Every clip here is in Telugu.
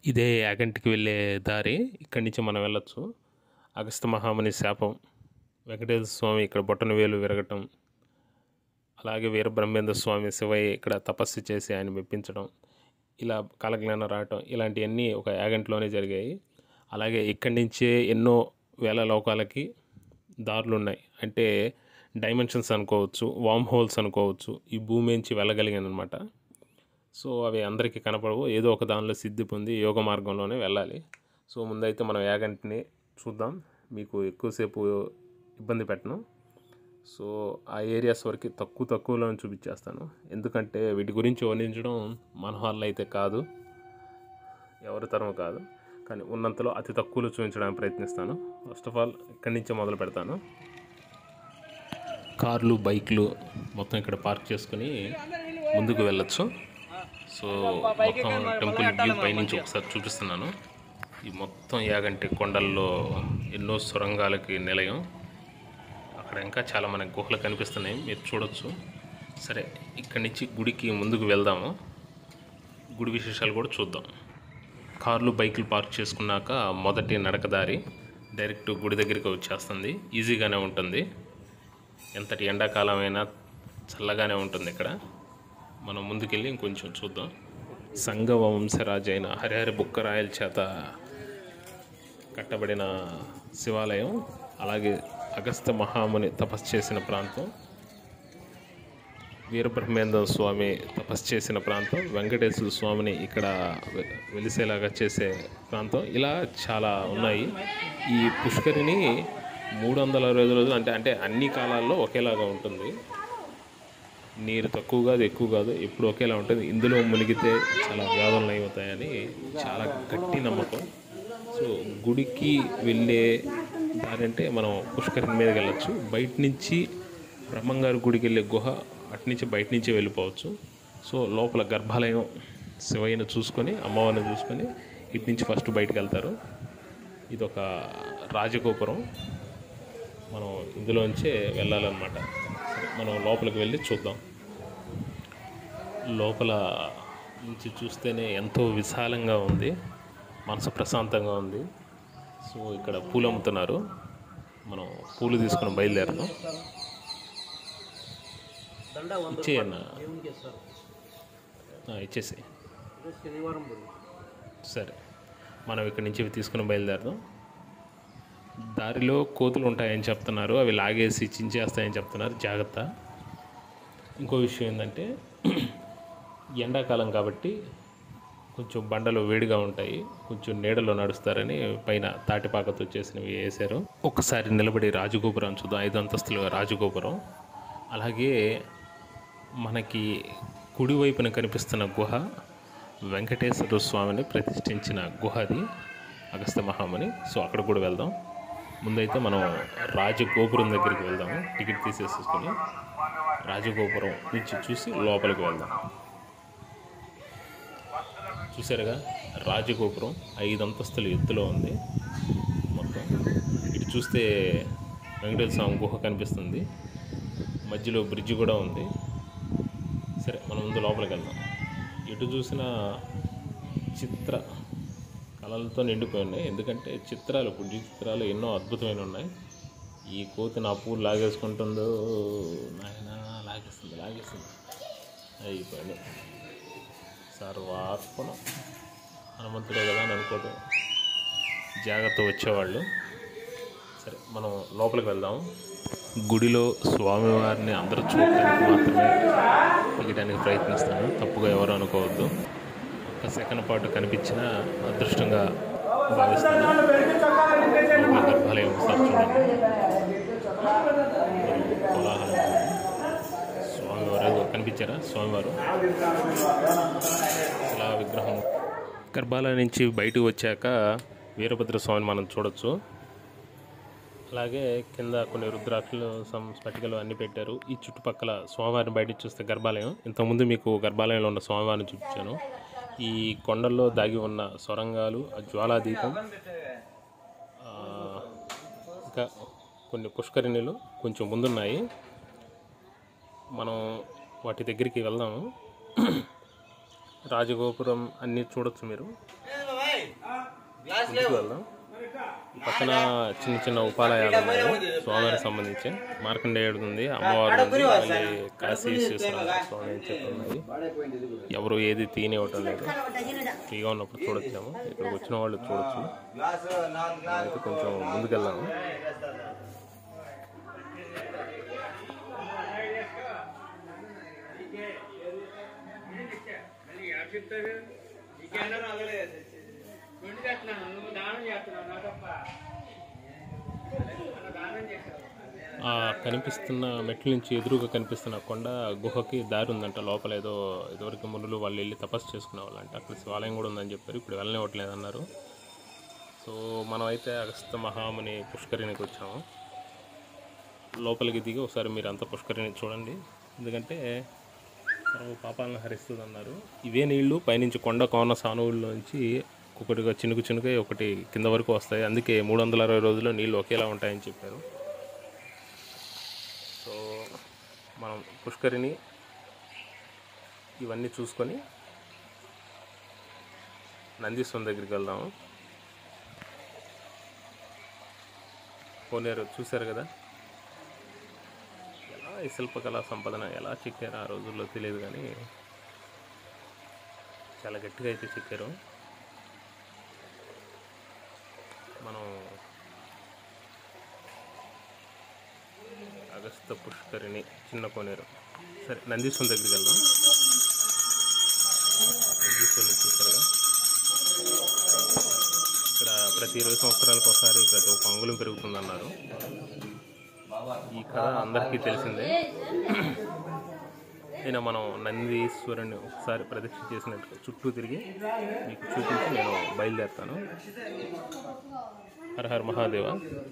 ఇదే యాగంటికి వెళ్ళే దారి ఇక్కడి నుంచి మనం వెళ్ళొచ్చు అగస్త్య మహాముని శాపం వెంకటేశ్వర స్వామి ఇక్కడ బొట్టన వేలు విరగటం అలాగే వీరబ్రహ్మేంద్ర స్వామి శివయ్య ఇక్కడ తపస్సు చేసి ఆయన మెప్పించడం ఇలా కాలజ్ఞానం రావటం ఇలాంటివన్నీ ఒక యాగంటిలోనే జరిగాయి అలాగే ఇక్కడి నుంచే ఎన్నో వేల లోకాలకి దారులు ఉన్నాయి అంటే డైమెన్షన్స్ అనుకోవచ్చు వామ్ హోల్స్ అనుకోవచ్చు ఈ భూమి నుంచి వెళ్ళగలిగాను అనమాట సో అవి అందరికీ కనపడవు ఏదో ఒక దానిలో సిద్ధి పొంది యోగ మార్గంలోనే వెళ్ళాలి సో ముందైతే మనం యాగంటిని చూద్దాం మీకు ఎక్కువసేపు ఇబ్బంది పెట్టను సో ఆ ఏరియాస్ వరకు తక్కువ తక్కువలో చూపించేస్తాను ఎందుకంటే వీటి గురించి వర్ణించడం మన వాళ్ళ అయితే కాదు ఎవరి తరం కాదు కానీ ఉన్నంతలో అతి తక్కువలో చూపించడానికి ప్రయత్నిస్తాను ఫస్ట్ ఆఫ్ ఆల్ ఇక్కడి నుంచే మొదలు పెడతాను కార్లు బైక్లు మొత్తం ఇక్కడ పార్క్ చేసుకుని ముందుకు వెళ్ళొచ్చు సో మొత్తం టెంపుల్ వ్యూ పైనుంచి ఒకసారి చూపిస్తున్నాను ఈ మొత్తం యాగంటి కొండల్లో ఎన్నో సొరంగాలకి నిలయం అక్కడ ఇంకా చాలా మనకి గుహలు కనిపిస్తున్నాయి మీరు చూడొచ్చు సరే ఇక్కడి నుంచి గుడికి ముందుకు వెళ్దాము గుడి విశేషాలు కూడా చూద్దాం కార్లు బైకులు పార్క్ చేసుకున్నాక మొదటి నడకదారి డైరెక్ట్ గుడి దగ్గరికి వచ్చేస్తుంది ఈజీగానే ఉంటుంది ఎంతటి ఎండాకాలం అయినా చల్లగానే ఉంటుంది ఇక్కడ మనం ముందుకెళ్ళి ఇంకొంచెం చూద్దాం సంఘ వంశరాజు అయిన హరిహరి బుక్కరాయల చేత కట్టబడిన శివాలయం అలాగే అగస్త్య మహాముని తపస్సు చేసిన ప్రాంతం వీరబ్రహ్మేంద్ర స్వామి తపస్సు చేసిన ప్రాంతం వెంకటేశ్వర స్వామిని ఇక్కడ వె- వెలిసేలాగా చేసే ప్రాంతం ఇలా చాలా ఉన్నాయి ఈ పుష్కరిణి మూడు వందల అరవై ఐదు రోజులు అంటే అంటే అన్ని కాలాల్లో ఒకేలాగా ఉంటుంది నీరు తక్కువ కాదు ఎక్కువ కాదు ఎప్పుడు ఒకేలా ఉంటుంది ఇందులో మునిగితే చాలా వ్యాధులు అయిపోతాయని చాలా గట్టి నమ్మకం సో గుడికి వెళ్ళే దారి అంటే మనం పుష్కరిణి మీదకి వెళ్ళచ్చు బయట నుంచి బ్రహ్మంగారి గుడికి వెళ్ళే గుహ అటు నుంచి బయట నుంచి వెళ్ళిపోవచ్చు సో లోపల గర్భాలయం శివయ్యను చూసుకొని అమ్మవారిని చూసుకొని ఇటు నుంచి ఫస్ట్ బయటకు వెళ్తారు ఇది ఒక రాజగోపురం మనం ఇందులోంచే వెళ్ళాలన్నమాట సరే మనం లోపలికి వెళ్ళి చూద్దాం లోపల నుంచి చూస్తేనే ఎంతో విశాలంగా ఉంది మనసు ప్రశాంతంగా ఉంది సో ఇక్కడ పూలు అమ్ముతున్నారు మనం పూలు తీసుకుని బయలుదేరదాం ఇచ్చేయన్న ఇచ్చేసి శనివారం బుధ సరే మనం ఇక్కడి నుంచి ఇవి తీసుకుని బయలుదేరదాం దారిలో కోతులు ఉంటాయని చెప్తున్నారు అవి లాగేసి చించేస్తాయని చెప్తున్నారు జాగ్రత్త ఇంకో విషయం ఏంటంటే ఎండాకాలం కాబట్టి కొంచెం బండలు వేడిగా ఉంటాయి కొంచెం నీడలో నడుస్తారని పైన తాటిపాకతో చేసినవి వేశారు ఒక్కసారి నిలబడి రాజగోపురం చూద్దాం ఐదు అంతస్తుల రాజగోపురం అలాగే మనకి కుడివైపున కనిపిస్తున్న గుహ వెంకటేశ్వర స్వామిని ప్రతిష్ఠించిన గుహ అది అగస్త్య మహాముని సో అక్కడ కూడా వెళ్దాం ముందైతే మనం రాజగోపురం దగ్గరికి వెళ్దాము టికెట్ తీసేసుకొని రాజగోపురం నుంచి చూసి లోపలికి వెళ్దాం చూసారుగా రాజగోపురం ఐదు అంతస్తుల ఎత్తులో ఉంది మొత్తం ఇటు చూస్తే వెంకటేశ్వర స్వామి గుహ కనిపిస్తుంది మధ్యలో బ్రిడ్జ్ కూడా ఉంది సరే మనం ముందు లోపలికి వెళ్దాం ఎటు చూసినా చిత్ర కళలతో నిండిపోయి ఉన్నాయి ఎందుకంటే చిత్రాలు పుణ్య చిత్రాలు ఎన్నో అద్భుతమైన ఉన్నాయి ఈ కోతి నా పూలు లాగేసుకుంటుందో నాయన లాగేస్తుంది లాగేస్తుంది అయిపోయింది సర్వాత్మన హనుమంతుడే కదా అని అనుకోవటం జాగ్రత్త వచ్చేవాళ్ళు సరే మనం లోపలికి వెళ్దాం గుడిలో స్వామివారిని అందరూ చూడటానికి మాత్రమే దిగడానికి ప్రయత్నిస్తాను తప్పుగా ఎవరు అనుకోవద్దు ఒక సెకండ్ పాటు కనిపించిన అదృష్టంగా భావిస్తాను లోపల గర్భాలయం ఒకసారి చూడండి మరియు కోలాహలం స్వామివారు కనిపించారా స్వామివారు శిలా విగ్రహం గర్భాలయం నుంచి బయటకు వచ్చాక వీరభద్ర స్వామిని మనం చూడొచ్చు అలాగే కింద కొన్ని రుద్రాక్షలు సమ్ స్ఫటికలు అన్నీ పెట్టారు ఈ చుట్టుపక్కల స్వామివారిని బయట చూస్తే గర్భాలయం ఇంతకుముందు మీకు గర్భాలయంలో ఉన్న స్వామివారిని చూపించాను ఈ కొండల్లో దాగి ఉన్న సొరంగాలు ఆ జ్వాలాదీపం ఆ, ఇంకా కొన్ని పుష్కరిణిలు కొంచెం ముందున్నాయి మనం వాటి దగ్గరికి వెళ్దాము రాజగోపురం అన్నీ చూడొచ్చు మీరు ముందుకు వెళ్దాం ఈ పక్కన చిన్న చిన్న ఉపాలయాలు ఉన్నాయి స్వామివారికి సంబంధించి మార్కండేయుడు ఉంది అమ్మవారు ఉంది మళ్ళీ కాశీ విశ్వేశ్వర స్వామి అని చెప్పి ఉన్నాయి ఎవరు ఏది తీనివ్వటం లేదు ఫ్రీగా ఉన్నప్పుడు చూడొచ్చాము ఇక్కడికి వచ్చిన వాళ్ళు చూడొచ్చు అయితే కొంచెం ముందుకెళ్దాము ఆ కనిపిస్తున్న మెట్ల నుంచి ఎదురుగా కనిపిస్తున్న కొండ గుహకి దారి ఉందంట లోపల ఏదో ఇదివరకు మునులు వాళ్ళు వెళ్ళి తపస్సు చేసుకునే వాళ్ళంట అక్కడ శివాలయం కూడా ఉందని చెప్పారు ఇప్పుడు వెళ్ళనివ్వట్లేదు అన్నారు సో మనం అయితే అగస్త మహాముని పుష్కరిణికి వచ్చాము లోపలికి దిగి ఒకసారి మీరు అంత పుష్కరిణి చూడండి ఎందుకంటే సర్వ పాపాలను హరిస్తుంది అన్నారు ఇవే నీళ్లు పైనుంచి కొండ కోన సానువుల్లోంచి ఒక్కొక్కటిగా చినుకు చినుక ఒకటి కింద వరకు వస్తాయి అందుకే మూడు వందల అరవై రోజుల్లో నీళ్ళు ఒకేలా ఉంటాయని చెప్పారు సో మనం పుష్కరిని ఇవన్నీ చూసుకొని నందీశ్వరం దగ్గరికి వెళ్దాము కోనేరు చూశారు కదా ఎలా ఈ శిల్పకళా సంపదన ఎలా చెక్కారు ఆ రోజుల్లో తెలియదు కానీ చాలా గట్టిగా అయితే చెక్కారు మనం అగస్త పుష్కరిణి చిన్న కోనేరు సరే నందీశ్వరం దగ్గరికి వెళ్దాం నందీశ్వరం చూసారుగా ఇక్కడ ప్రతి ఇరవై సంవత్సరాలకు ఒకసారి ప్రతి ఒక్క అంగుళం పెరుగుతుందన్నారు ఈ కథ అందరికీ తెలిసిందే అయినా మనం నందీశ్వరుని ఒకసారి ప్రదక్షిణ చేసినట్టు చుట్టూ తిరిగి మీకు చూపించి నేను బయలుదేరుతాను హర హర మహాదేవ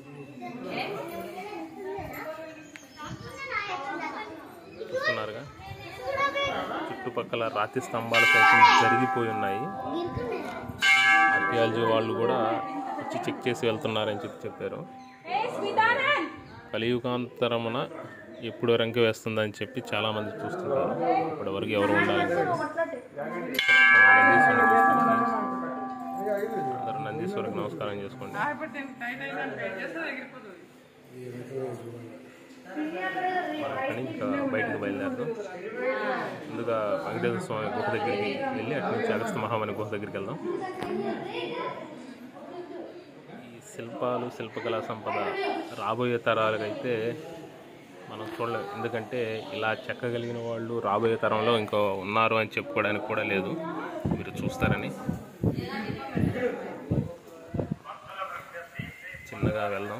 చూస్తున్నారుగా చుట్టుపక్కల రాతి స్తంభాలు సైతం జరిగిపోయి ఉన్నాయి ఆర్కియాలజీ వాళ్ళు కూడా వచ్చి చెక్ చేసి వెళ్తున్నారని చెప్పి చెప్పారు కలియుగాంతరమున ఎప్పుడు రంకి వేస్తుందని చెప్పి చాలామంది చూస్తుంటారు ఇప్పటి వరకు ఎవరు ఉండాలి నందీశ్వరుని చూసుకొని అందరూ నందీశ్వరికి నమస్కారం చేసుకోండి మనం అక్కడి నుంచి ఇంకా బయటకు బయలుదేరదాం ముందుగా వెంకటేశ్వర స్వామి గుహ దగ్గరికి వెళ్ళి అటు నుంచి అగస్త మహామణి గుహ దగ్గరికి వెళ్దాం ఈ శిల్పాలు శిల్పకళా సంపద రాబోయే తరాలకైతే మనం చూడలేం ఎందుకంటే ఇలా చెక్కగలిగిన వాళ్ళు రాబోయే తరంలో ఇంకా ఉన్నారు అని చెప్పుకోవడానికి కూడా లేదు మీరు చూస్తారని చిన్నగా వెళ్దాం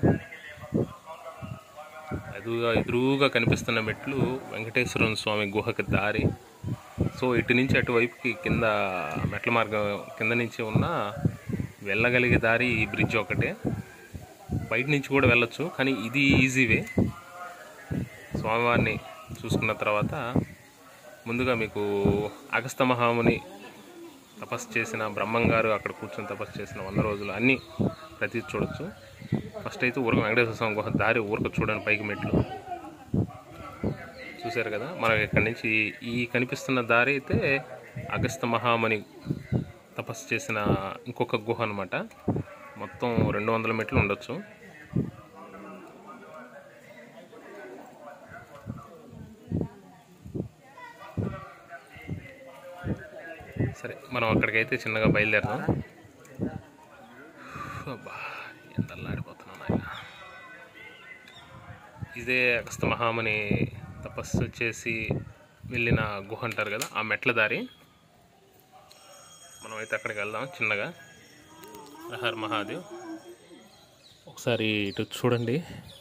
ఎదురుగా ఎదురుగా కనిపిస్తున్న మెట్లు వెంకటేశ్వర స్వామి గుహకి దారి సో ఇటు నుంచి అటువైపుకి కింద మెట్ల మార్గం కింద నుంచి ఉన్న వెళ్ళగలిగే దారి ఈ బ్రిడ్జ్ ఒకటే బయట నుంచి కూడా వెళ్ళొచ్చు కానీ ఇది ఈజీ వే స్వామివారిని చూసుకున్న తర్వాత ముందుగా మీకు అగస్త మహాముని తపస్సు చేసిన బ్రహ్మంగారు అక్కడ కూర్చొని తపస్సు చేసిన వంద రోజులు అన్నీ ప్రతి చూడొచ్చు ఫస్ట్ అయితే ఊరక వెంకటేశ్వర స్వామి గుహ దారి ఊరక చూడండి పైకి మెట్లు చూశారు కదా మనం ఇక్కడి నుంచి ఈ కనిపిస్తున్న దారి అయితే అగస్త మహాముని తపస్సు చేసిన ఇంకొక గుహ అనమాట మొత్తం రెండు వందల మెట్లు ఉండొచ్చు సరే మనం అక్కడికైతే చిన్నగా బయలుదేరదాం అబ్బా ఎంత అల్లాడిపోతున్నాను ఆయన ఇదే అగస్త మహాముని తపస్సు చేసి వెళ్ళిన గుహ అంటారు కదా ఆ మెట్ల దారి మనం అయితే అక్కడికి వెళ్దాం చిన్నగా హర్ మహాదేవ్ ఒకసారి ఇటు చూడండి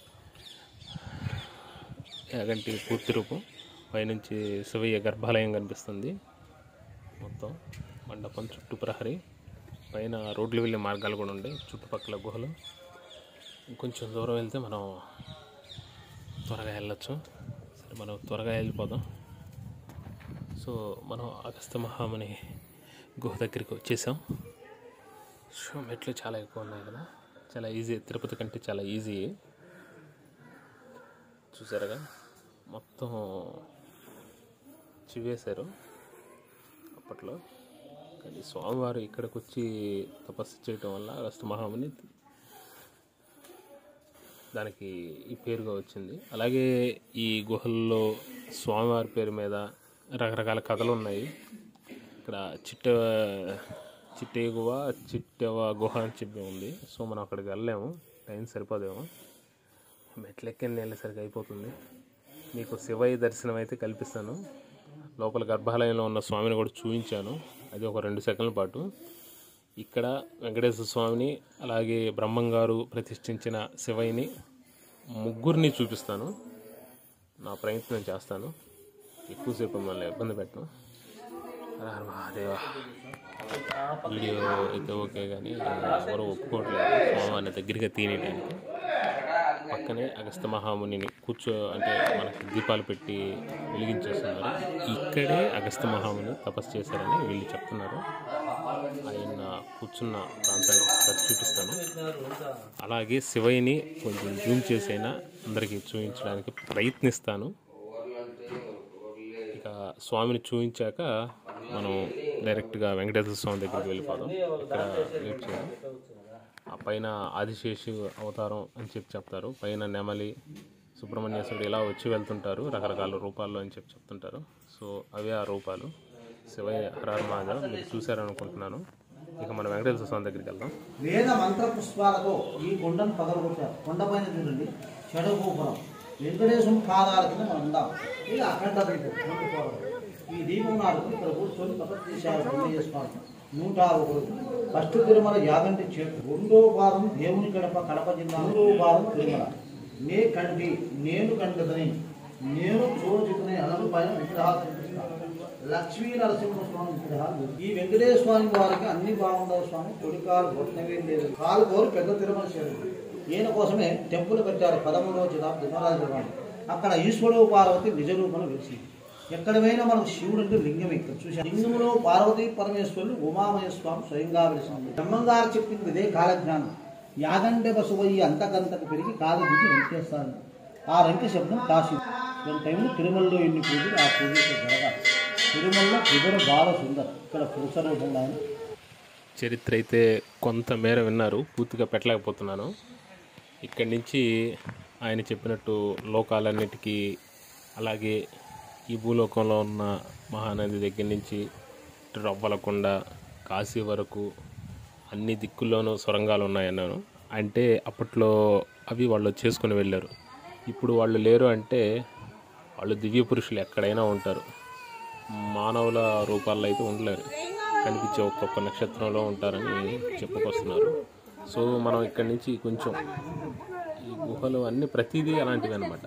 యాగంటి పూర్తి రూపం పైనుంచి శివయ్య గర్భాలయం కనిపిస్తుంది మొత్తం మండపం చుట్టూ ప్రహరీ పైన రోడ్లు వెళ్ళే మార్గాలు కూడా ఉన్నాయి చుట్టుపక్కల గుహలు ఇంకొంచెం దూరం వెళ్తే మనం త్వరగా వెళ్ళొచ్చు సరే మనం త్వరగా వెళ్ళిపోదాం సో మనం అగస్త మహాముని గుహ దగ్గరికి వచ్చేసాం సో మెట్లు చాలా ఎక్కువ ఉన్నాయి కదా చాలా ఈజీ తిరుపతి కంటే చాలా ఈజీ చూసారుగా మొత్తం చివేశారు అప్పట్లో కానీ స్వామివారు ఇక్కడికి వచ్చి తపస్సు చేయటం వల్ల అగస్త మహాముని దానికి ఈ పేరుగా వచ్చింది అలాగే ఈ గుహల్లో స్వామివారి పేరు మీద రకరకాల కథలు ఉన్నాయి ఇక్కడ చిట్ట చిట్టే గుహ చిట్టవ గుహ అని చెప్పి ఉంది సో మనం అక్కడికి వెళ్ళలేము టైం సరిపోదేమో మెట్లెక్కని వెళ్ళేసరికి అయిపోతుంది మీకు శివయ్య దర్శనం అయితే కల్పిస్తాను లోపల గర్భాలయంలో ఉన్న స్వామిని కూడా చూపించాను అది ఒక రెండు సెకండ్ల పాటు ఇక్కడ వెంకటేశ్వర స్వామిని అలాగే బ్రహ్మంగారు ప్రతిష్ఠించిన శివయ్యని ముగ్గురిని చూపిస్తాను నా ప్రయత్నం చేస్తాను ఎక్కువసేపు మిమ్మల్ని ఇబ్బంది పెట్టను హర హర మహాదేవ వీడియో అయితే ఓకే కానీ ఎవరు ఒప్పుకోవట్లేదు స్వామివారిని దగ్గరగా తీయడానికి పక్కనే అగస్త మహామునిని కూర్చో అంటే మనకి దీపాలు పెట్టి వెలిగించేస్తున్నారు ఇక్కడే అగస్త మహాముని తపస్సు చేశారని వీళ్ళు చెప్తున్నారు ఆయన కూర్చున్న ప్రాంతాన్ని ఒకసారి చూపిస్తాను అలాగే శివయ్యని కొంచెం జూమ్ చేసైనా అందరికీ చూపించడానికి ప్రయత్నిస్తాను ఇక స్వామిని చూపించాక మనం డైరెక్ట్గా వెంకటేశ్వర స్వామి దగ్గరికి వెళ్ళిపోదాం ఇక్కడ వెయిట్ చేయాలి ఆ పైన ఆదిశేషు అవతారం అని చెప్పి చెప్తారు పైన నెమలి సుబ్రహ్మణ్యేశ్వరుడు ఇలా వచ్చి వెళ్తుంటారు రకరకాల రూపాల్లో అని చెప్పి చెప్తుంటారు సో అవే ఆ రూపాలు శివయ్య హరామాజ మీరు చూశారనుకుంటున్నాను ఇక మనం వెంకటేశ్వర స్వామి దగ్గరికి వెళ్దాం వేద మంత్ర పుష్పాలతో ఈ కొండను పగలగొట్టారు కొండపైన చూడండి షడగోపురం వెంకటేశ్వరం పాదాల కింద మనం ఉందాం ఇది అఖండ దీపం రెండు కోరలు. ఈ దీపం నాడు ఇక్కడ కూర్చొని తపస్సు చేశారు వెంకటేశ్వర స్వామి నూట ఒకరు ఫస్ట్ తిరుమల యాగంటి చేటు రెండో వారం దేవుని గడప కడప జిల్లా మూడో వారం తిరుమల నే కంటి నేను కంటదని నేను చూడచితని అలలు పైన విగ్రహాలు కనిపిస్తాను లక్ష్మీ నరసింహ స్వామి విగ్రహాలు ఈ వెంకటేశ్వర స్వామి వారికి అన్ని బాగుండవు స్వామి కొడికాలు కొట్టనవేం లేదు కాలు కోరు పెద్ద తిరుమల చేరుడు ఈయన కోసమే టెంపుల్ కట్టారు పదమూడవ శతాబ్దం ధర్మరాజు వాడు అక్కడ ఈశ్వరుడు పార్వతి నిజ రూపంలో వెలిసి ఎక్కడ పోయినా మనకు శివుడు అంటే లింగం ఇక్కడ చూసాం లింగంలో పార్వతీ పరమేశ్వరులు ఉమామయ స్వామి స్వయంగా వెలిసింది బ్రహ్మంగారు చెప్పింది ఇదే కాలజ్ఞానం యాగంటే బసువయ్యి అంతకంతకు పెరిగి కాలు దిగి వెంకేస్తాను ఆ రంకి శబ్దం కాశీ దాని టైంలో తిరుమలలో ఎన్ని పూజలు ఆ పూజలు జరగాలి తిరుమలలో త్రిపుర బాల సుందర్ ఇక్కడ పురుష రూపంలో ఆయన చరిత్ర అయితే కొంత మేర విన్నారు పూర్తిగా పెట్టలేకపోతున్నాను ఇక్కడి నుంచి ఆయన చెప్పినట్టు లోకాలన్నిటికీ అలాగే ఈ భూలోకంలో ఉన్న మహానది దగ్గర నుంచి ఇటు రవ్వలకొండ కాశీ వరకు అన్ని దిక్కుల్లోనూ సొరంగాలు ఉన్నాయన్నాను అంటే అప్పట్లో అవి వాళ్ళు చేసుకుని వెళ్ళారు ఇప్పుడు వాళ్ళు లేరు అంటే వాళ్ళు దివ్య పురుషులు ఎక్కడైనా ఉంటారు మానవుల రూపాల్లో అయితే ఉండలేరు కనిపించే ఒక్కొక్క నక్షత్రంలో ఉంటారని చెప్పుకొస్తున్నారు సో మనం ఇక్కడి నుంచి కొంచెం ఈ గుహలు అన్నీ ప్రతిదీ అలాంటివి అనమాట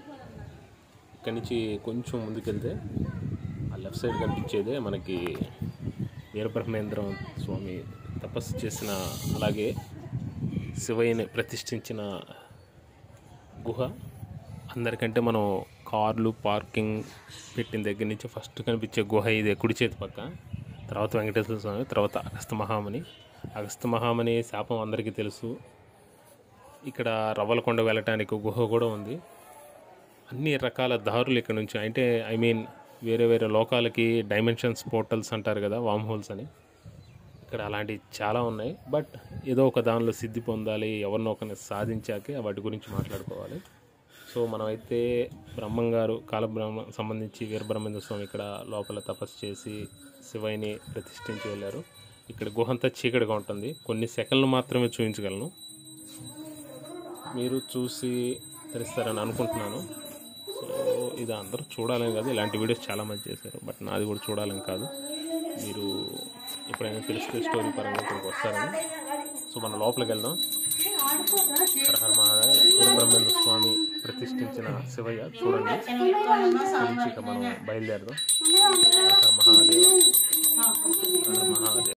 ఇక్కడి నుంచి కొంచెం ముందుకెళ్తే ఆ లెఫ్ట్ సైడ్ కనిపించేదే మనకి వీరబ్రహ్మేంద్రం స్వామి తపస్సు చేసిన అలాగే శివయ్యని ప్రతిష్ఠించిన గుహ అందరికంటే మనం కార్లు పార్కింగ్ పెట్టిన దగ్గర నుంచి ఫస్ట్ కనిపించే గుహ ఇది కుడి చేతి పక్క తర్వాత వెంకటేశ్వర స్వామి తర్వాత అగస్త మహాముని అగస్త మహాముని శాపం అందరికీ తెలుసు ఇక్కడ రవ్వలకొండ వెళ్ళటానికి గుహ కూడా ఉంది అన్ని రకాల దారులు ఇక్కడ నుంచి అంటే ఐ మీన్ వేరే వేరే లోకాలకి డైమెన్షన్స్ పోర్టల్స్ అంటారు కదా వామ్ హోల్స్ అని ఇక్కడ అలాంటివి చాలా ఉన్నాయి బట్ ఏదో ఒక దానిలో సిద్ధి పొందాలి ఎవరినో ఒకరిని సాధించాకే వాటి గురించి మాట్లాడుకోవాలి సో మనమైతే బ్రహ్మం గారు కాలబ్రహ్మ సంబంధించి వీరబ్రహ్మేంద్ర స్వామి ఇక్కడ లోపల తపస్సు చేసి శివయ్యని ప్రతిష్ఠించి వెళ్ళారు ఇక్కడ గుహ అంతా చీకటిగా ఉంటుంది కొన్ని సెకండ్లు మాత్రమే చూపించగలను మీరు చూసి తెలుస్తారని అనుకుంటున్నాను సో ఇది అందరూ చూడాలని కాదు ఇలాంటి వీడియోస్ చాలా మంది చేశారు బట్ నాది కూడా చూడాలని కాదు మీరు ఎప్పుడైనా తెలిస్తే స్టోరీ పరంగా ఇక్కడికి వస్తారని సో మనం లోపలికి వెళ్దాం హర హర మహాదేవ్ వీరబ్రహ్మేంద్ర స్వామి ప్రతిష్ఠించిన శివయ్య చూడండి గురించి ఇక మనం బయలుదేరదాం హర హర మహాదేవ హర హర మహాదేవ